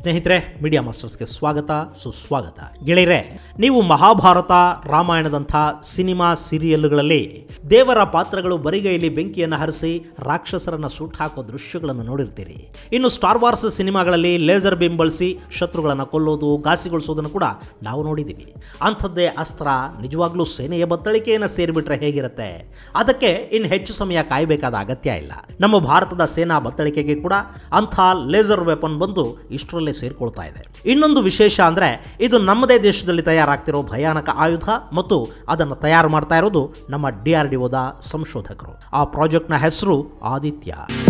ಸ್ನೇಹಿತರೆ ಮೀಡಿಯಾ ಮಾಸ್ಟರ್ಸ್ಗೆ ಸ್ವಾಗತ ಸುಸ್ವಾಗತ ಗೆಳೆಯರೆ ನೀವು ಮಹಾಭಾರತ ರಾಮಾಯಣದಂಥ ಸಿನಿಮಾ ಸೀರಿಯಲ್ಗಳಲ್ಲಿ ದೇವರ ಪಾತ್ರಗಳು ಬರಿಗೈಲಿ ಬೆಂಕಿಯನ್ನು ಹರಿಸಿ ರಾಕ್ಷಸರನ್ನ ಸುಟ್ಟು ಹಾಕೋ ದೃಶ್ಯಗಳನ್ನು ನೋಡಿರ್ತೀರಿ ಇನ್ನು ಸ್ಟಾರ್ ವಾರ್ಸ್ ಸಿನಿಮಾಗಳಲ್ಲಿ ಲೇಸರ್ ಬೀಮ್ ಬಳಸಿ ಶತ್ರುಗಳನ್ನು ಕೊಲ್ಲೋದು ಘಾಸಿಗೊಳಿಸೋದನ್ನು ಕೂಡ ನಾವು ನೋಡಿದ್ದೀವಿ ಅಂಥದ್ದೇ ಅಸ್ತ್ರ ನಿಜವಾಗ್ಲೂ ಸೇನೆಯ ಬತ್ತಳಿಕೆಯನ್ನು ಸೇರಿಬಿಟ್ರೆ ಹೇಗಿರುತ್ತೆ ಅದಕ್ಕೆ ಇನ್ನು ಹೆಚ್ಚು ಸಮಯ ಕಾಯಬೇಕಾದ ಅಗತ್ಯ ಇಲ್ಲ ನಮ್ಮ ಭಾರತದ ಸೇನಾ ಬತ್ತಳಿಕೆಗೆ ಕೂಡ ಅಂಥ ಲೇಸರ್ ವೆಪನ್ ಬಂದು ಇಷ್ಟರಲ್ಲೇ ಸೇರಿಕೊಳ್ತಾ ಇದೆ ಇನ್ನೊಂದು ವಿಶೇಷ ಅಂದರೆ ಇದು ನಮ್ಮದೇ ದೇಶದಲ್ಲಿ ತಯಾರಾಗ್ತಿರೋ ಭಯಾನಕ ಆಯುಧ ಮತ್ತು ಅದನ್ನು ತಯಾರು ಮಾಡ್ತಾ ಇರೋದು ನಮ್ಮ ಡಿ ಆರ್ ಡಿ ಒದ ಸಂಶೋಧಕರು ಆ ಪ್ರಾಜೆಕ್ಟ್ನ ಹೆಸರು ಆದಿತ್ಯ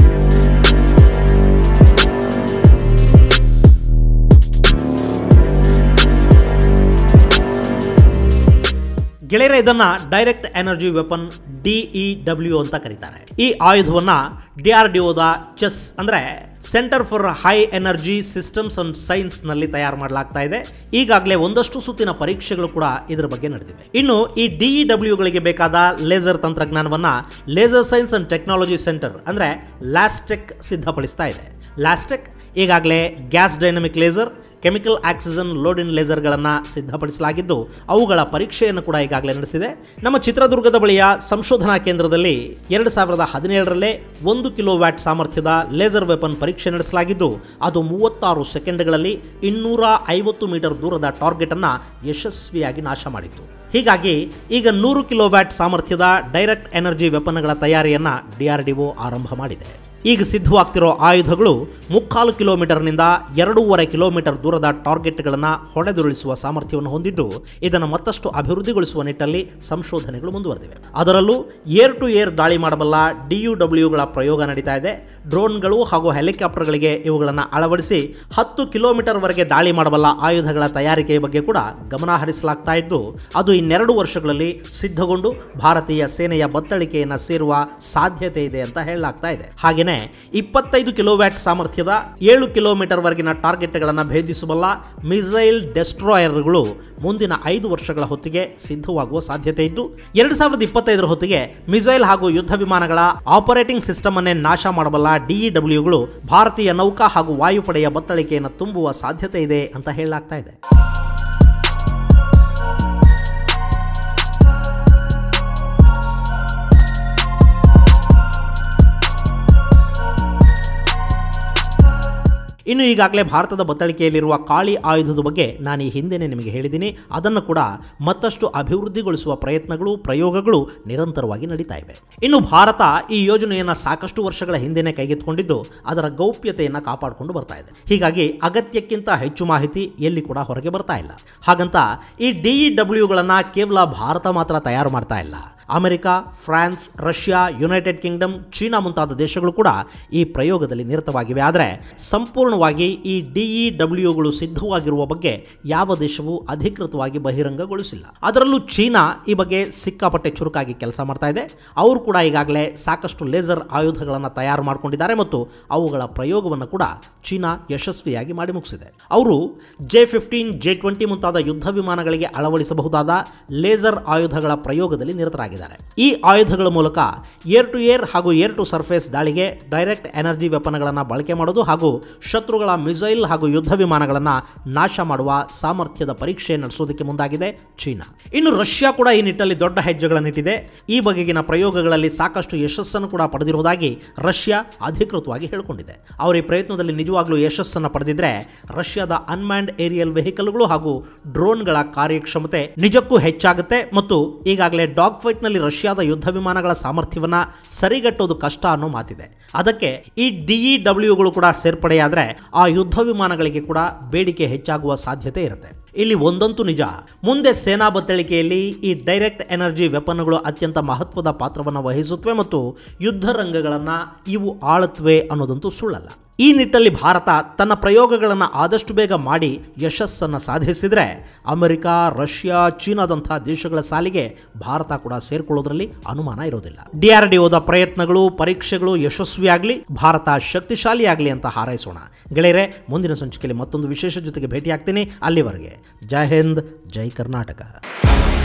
ಗೆಳೆಯರೆ ಇದನ್ನ direct energy weapon D E W ಅಂತ ಕರೀತಾರೆ ಈ ಆಯುಧವನ್ನ ಡಿ ಆರ್ ಡಿ ಒದ ಚೆಸ್ ಅಂದ್ರೆ centre for high energy systems and science ನಲ್ಲಿ ತಯಾರು ಮಾಡಲಾಗ್ತಾ ಇದೆ ಈಗಾಗಲೇ ಒಂದಷ್ಟು ಸುತ್ತಿನ ಪರೀಕ್ಷೆಗಳು ಕೂಡ ಇದರ ಬಗ್ಗೆ ನಡೆದಿವೆ ಇನ್ನು ಈ ಡಿಇ ಡಬ್ಲ್ಯೂಗಳಿಗೆ ಬೇಕಾದ ಲೇಸರ್ ತಂತ್ರಜ್ಞಾನವನ್ನ laser science and technology centre ಅಂದ್ರೆ ಲ್ಯಾಸ್ಟೆಕ್ ಸಿದ್ಧಪಡಿಸ್ತಾ ಇದೆ ಲ್ಯಾಸ್ಟೆಕ್ ಈಗಾಗಲೇ gas dynamic laser chemical oxygen iodine ಲೇಸರ್ಗಳನ್ನು ಸಿದ್ಧಪಡಿಸಲಾಗಿದ್ದು ಅವುಗಳ ಪರೀಕ್ಷೆಯನ್ನು ಕೂಡ ಈಗಾಗಲೇ ನಡೆಸಿದೆ ನಮ್ಮ ಚಿತ್ರದುರ್ಗದ ಬಳಿಯ ಸಂಶೋಧನಾ ಕೇಂದ್ರದಲ್ಲಿ ಎರಡು ಸಾವಿರದ ಹದಿನೇಳರಲ್ಲೇ ಒಂದು ಕಿಲೋ ವ್ಯಾಟ್ ಸಾಮರ್ಥ್ಯದ ಲೇಸರ್ ವೆಪನ್ ಪರೀಕ್ಷೆ ನಡೆಸಲಾಗಿದ್ದು ಅದು ಮೂವತ್ತಾರು ಸೆಕೆಂಡ್ಗಳಲ್ಲಿ ಇನ್ನೂರ ಐವತ್ತು ಮೀಟರ್ ದೂರದ ಟಾರ್ಗೆಟ್ ಅನ್ನ ಯಶಸ್ವಿಯಾಗಿ ನಾಶ ಮಾಡಿತ್ತು ಹೀಗಾಗಿ ಈಗ ನೂರು ಕಿಲೋ ವ್ಯಾಟ್ ಸಾಮರ್ಥ್ಯದ ಡೈರೆಕ್ಟ್ ಎನರ್ಜಿ ವೆಪನ್ಗಳ ತಯಾರಿಯನ್ನ ಡಿಆರ್ಡಿಒ ಆರಂಭ ಮಾಡಿದೆ ಈಗ ಸಿದ್ಧವಾಗ್ತಿರೋ ಆಯುಧಗಳು ಮುಕ್ಕಾಲು ಕಿಲೋಮೀಟರ್ನಿಂದ ಎರಡೂವರೆ ಕಿಲೋಮೀಟರ್ ದೂರದ ಟಾರ್ಗೆಟ್ಗಳನ್ನು ಹೊಡೆದುರುಳಿಸುವ ಸಾಮರ್ಥ್ಯವನ್ನು ಹೊಂದಿದ್ದು ಇದನ್ನು ಮತ್ತಷ್ಟು ಅಭಿವೃದ್ಧಿಗೊಳಿಸುವ ನಿಟ್ಟಲ್ಲಿ ಸಂಶೋಧನೆಗಳು ಮುಂದುವರೆದಿವೆ ಅದರಲ್ಲೂ ಏರ್ ಟು ಏರ್ ದಾಳಿ ಮಾಡಬಲ್ಲ ಡಿಯು ಡಬ್ಲ್ಯೂಗಳ ಪ್ರಯೋಗ ನಡೀತಾ ಇದೆ ಡ್ರೋನ್ಗಳು ಹಾಗೂ ಹೆಲಿಕಾಪ್ಟರ್ಗಳಿಗೆ ಇವುಗಳನ್ನು ಅಳವಡಿಸಿ ಹತ್ತು ಕಿಲೋಮೀಟರ್ವರೆಗೆ ದಾಳಿ ಮಾಡಬಲ್ಲ ಆಯುಧಗಳ ತಯಾರಿಕೆಯ ಬಗ್ಗೆ ಕೂಡ ಗಮನ ಹರಿಸಲಾಗ್ತಾ ಇದ್ದು ಅದು ಇನ್ನೆರಡು ವರ್ಷಗಳಲ್ಲಿ ಸಿದ್ಧಗೊಂಡು ಭಾರತೀಯ ಸೇನೆಯ ಬತ್ತಳಿಕೆಯನ್ನು ಸೇರುವ ಸಾಧ್ಯತೆ ಇದೆ ಅಂತ ಹೇಳಲಾಗ್ತಾ ಇದೆ ಹಾಗೆಯೇ ಇಪ್ಪತ್ತೈದು ಕಿಲೋವ್ಯಾಟ್ ಸಾಮರ್ಥ್ಯದ ಏಳು ಕಿಲೋಮೀಟರ್ ವರೆಗಿನ ಟಾರ್ಗೆಟ್ಗಳನ್ನು ಭೇದಿಸಬಲ್ಲ ಮಿಸೈಲ್ ಡೆಸ್ಟ್ರಾಯರ್ಗಳು ಮುಂದಿನ ಐದು ವರ್ಷಗಳ ಹೊತ್ತಿಗೆ ಸಿದ್ಧವಾಗುವ ಸಾಧ್ಯತೆ ಇದ್ದು ಎರಡು ಸಾವಿರದ ಇಪ್ಪತ್ತೈದರ ಹೊತ್ತಿಗೆ ಮಿಸೈಲ್ ಹಾಗೂ ಯುದ್ಧ ವಿಮಾನಗಳ ಆಪರೇಟಿಂಗ್ ಸಿಸ್ಟಮ್ ಅನ್ನೇ ನಾಶ ಮಾಡಬಲ್ಲ ಡಿಇಡಬ್ಲ್ಯೂಗಳು ಭಾರತೀಯ ನೌಕಾ ಹಾಗೂ ವಾಯುಪಡೆಯ ಬತ್ತಳಿಕೆಯನ್ನು ತುಂಬುವ ಸಾಧ್ಯತೆ ಇದೆ ಅಂತ ಹೇಳಲಾಗ್ತಾ ಇದೆ ಇನ್ನು ಈಗಾಗಲೇ ಭಾರತದ ಬತ್ತಳಿಕೆಯಲ್ಲಿರುವ ಕಾಳಿ ಆಯುಧದ ಬಗ್ಗೆ ನಾನು ಈ ಹಿಂದೆನೇ ನಿಮಗೆ ಹೇಳಿದ್ದೀನಿ ಅದನ್ನು ಕೂಡ ಮತ್ತಷ್ಟು ಅಭಿವೃದ್ಧಿಗೊಳಿಸುವ ಪ್ರಯತ್ನಗಳು ಪ್ರಯೋಗಗಳು ನಿರಂತರವಾಗಿ ನಡೀತಾ ಇವೆ ಇನ್ನು ಭಾರತ ಈ ಯೋಜನೆಯನ್ನು ಸಾಕಷ್ಟು ವರ್ಷಗಳ ಹಿಂದೆನೇ ಕೈಗೆತ್ತಿಕೊಂಡಿದ್ದು ಅದರ ಗೌಪ್ಯತೆಯನ್ನು ಕಾಪಾಡಿಕೊಂಡು ಬರ್ತಾ ಇದೆ ಹೀಗಾಗಿ ಅಗತ್ಯಕ್ಕಿಂತ ಹೆಚ್ಚು ಮಾಹಿತಿ ಎಲ್ಲಿ ಕೂಡ ಹೊರಗೆ ಬರ್ತಾ ಇಲ್ಲ ಹಾಗಂತ ಈ ಡಿಇ ಡಬ್ಲ್ಯೂಗಳನ್ನು ಕೇವಲ ಭಾರತ ಮಾತ್ರ ತಯಾರು ಮಾಡ್ತಾ ಇಲ್ಲ America France Russia United Kingdom China ಮುಂತಾದ ದೇಶಗಳು ಕೂಡ ಈ ಪ್ರಯೋಗದಲ್ಲಿ ನಿರತವಾಗಿವೆ ಆದರೆ ಸಂಪೂರ್ಣವಾಗಿ ಈ ಡಿಇ ಡಬ್ಲ್ಯೂಗಳು ಸಿದ್ಧವಾಗಿರುವ ಬಗ್ಗೆ ಯಾವ ದೇಶವೂ ಅಧಿಕೃತವಾಗಿ ಬಹಿರಂಗಗೊಳಿಸಿಲ್ಲ ಅದರಲ್ಲೂ ಚೀನಾ ಈ ಬಗ್ಗೆ ಸಿಕ್ಕಾಪಟ್ಟೆ ಚುರುಕಾಗಿ ಕೆಲಸ ಮಾಡ್ತಾ ಇದೆ ಅವರು ಕೂಡ ಈಗಾಗಲೇ ಸಾಕಷ್ಟು ಲೇಸರ್ ಆಯುಧಗಳನ್ನು ತಯಾರು ಮಾಡಿಕೊಂಡಿದ್ದಾರೆ ಮತ್ತು ಅವುಗಳ ಪ್ರಯೋಗವನ್ನು ಕೂಡ ಚೀನಾ ಯಶಸ್ವಿಯಾಗಿ ಮಾಡಿ ಮುಗಿಸಿದೆ ಅವರು ಜೆ ಫಿಫ್ಟೀನ್ ಜೆ ಟ್ವೆಂಟಿ ಮುಂತಾದ ಯುದ್ಧ ವಿಮಾನಗಳಿಗೆ ಅಳವಡಿಸಬಹುದಾದ ಲೇಸರ್ ಆಯುಧಗಳ ಪ್ರಯೋಗದಲ್ಲಿ ನಿರತರಾಗಿದ್ದಾರೆ ಈ ಆಯುಧಗಳ ಮೂಲಕ ಏರ್ ಟು ಏರ್ ಹಾಗೂ ಏರ್ ಟು ಸರ್ಫೇಸ್ ದಾಳಿಗೆ ಡೈರೆಕ್ಟ್ ಎನರ್ಜಿ ವೆಪನ್ಗಳನ್ನು ಬಳಕೆ ಮಾಡೋದು ಹಾಗೂ ಶತ್ರುಗಳ ಮಿಸೈಲ್ ಹಾಗೂ ಯುದ್ಧ ವಿಮಾನಗಳನ್ನು ನಾಶ ಮಾಡುವ ಸಾಮರ್ಥ್ಯದ ಪರೀಕ್ಷೆ ನಡೆಸೋದಕ್ಕೆ ಮುಂದಾಗಿದೆ ಚೀನಾ ಇನ್ನು ರಷ್ಯಾ ಕೂಡ ಈ ನಿಟ್ಟಲ್ಲಿ ದೊಡ್ಡ ಹೆಜ್ಜೆಗಳನ್ನಿಟ್ಟಿದೆ ಈ ಬಗೆಗಿನ ಪ್ರಯೋಗಗಳಲ್ಲಿ ಸಾಕಷ್ಟು ಯಶಸ್ಸನ್ನು ಕೂಡ ಪಡೆದಿರುವುದಾಗಿ ರಷ್ಯಾ ಅಧಿಕೃತವಾಗಿ ಹೇಳಿಕೊಂಡಿದೆ ಅವರ ಈ ಪ್ರಯತ್ನದಲ್ಲಿ ನಿಜವಾಗ್ಲೂ ಯಶಸ್ಸನ್ನು ಪಡೆದಿದ್ರೆ ರಷ್ಯಾದ ಅನ್ಮ್ಯಾಂಡ್ ಏರಿಯಲ್ ವೆಹಿಕಲ್ಗಳು ಹಾಗೂ ಡ್ರೋನ್ಗಳ ಕಾರ್ಯಕ್ಷಮತೆ ನಿಜಕ್ಕೂ ಹೆಚ್ಚಾಗುತ್ತೆ ಮತ್ತು ಈಗಾಗಲೇ ಡಾಗ್ ಫೈಟ್ ನಲ್ಲಿ ರಷ್ಯಾದ ಯುದ್ಧ ವಿಮಾನಗಳ ಸಾಮರ್ಥ್ಯವನ್ನ ಸರಿಗಟ್ಟೋದು ಕಷ್ಟ ಅನ್ನೋ ಮಾತಿದೆ ಅದಕ್ಕೆ ಈ ಡಿಇ ಡಬ್ಲ್ಯೂಗಳು ಕೂಡ ಸೇರ್ಪಡೆಯಾದರೆ ಆ ಯುದ್ಧ ವಿಮಾನಗಳಿಗೆ ಕೂಡ ಬೇಡಿಕೆ ಹೆಚ್ಚಾಗುವ ಸಾಧ್ಯತೆ ಇರುತ್ತೆ ಇಲ್ಲಿ ಒಂದಂತೂ ನಿಜ ಮುಂದೆ ಸೇನಾ ಬತ್ತಳಿಕೆಯಲ್ಲಿ ಈ ಡೈರೆಕ್ಟ್ ಎನರ್ಜಿ ವೆಪನ್ಗಳು ಅತ್ಯಂತ ಮಹತ್ವದ ಪಾತ್ರವನ್ನು ವಹಿಸುತ್ತವೆ ಮತ್ತು ಯುದ್ಧ ರಂಗಗಳನ್ನು ಇವು ಆಳುತ್ತವೆ ಅನ್ನೋದಂತೂ ಸುಳ್ಳಲ್ಲ ಈ ನಿಟ್ಟಲ್ಲಿ ಭಾರತ ತನ್ನ ಪ್ರಯೋಗಗಳನ್ನು ಆದಷ್ಟು ಬೇಗ ಮಾಡಿ ಯಶಸ್ಸನ್ನು ಸಾಧಿಸಿದರೆ ಅಮೆರಿಕ ರಷ್ಯಾ ಚೀನಾದಂಥ ದೇಶಗಳ ಸಾಲಿಗೆ ಭಾರತ ಕೂಡ ಸೇರ್ಕೊಳ್ಳೋದ್ರಲ್ಲಿ ಅನುಮಾನ ಇರೋದಿಲ್ಲ ಡಿಆರ್ಡಿಒದ ಪ್ರಯತ್ನಗಳು ಪರೀಕ್ಷೆಗಳು ಯಶಸ್ವಿಯಾಗಲಿ ಭಾರತ ಶಕ್ತಿಶಾಲಿಯಾಗಲಿ ಅಂತ ಹಾರೈಸೋಣ ಗೆಳೆಯರೆ ಮುಂದಿನ ಸಂಚಿಕೆಯಲ್ಲಿ ಮತ್ತೊಂದು ವಿಶೇಷ ಜೊತೆಗೆ ಭೇಟಿಯಾಗ್ತೀನಿ ಅಲ್ಲಿವರೆಗೆ ಜೈ ಹಿಂದ್ ಜೈ ಕರ್ನಾಟಕ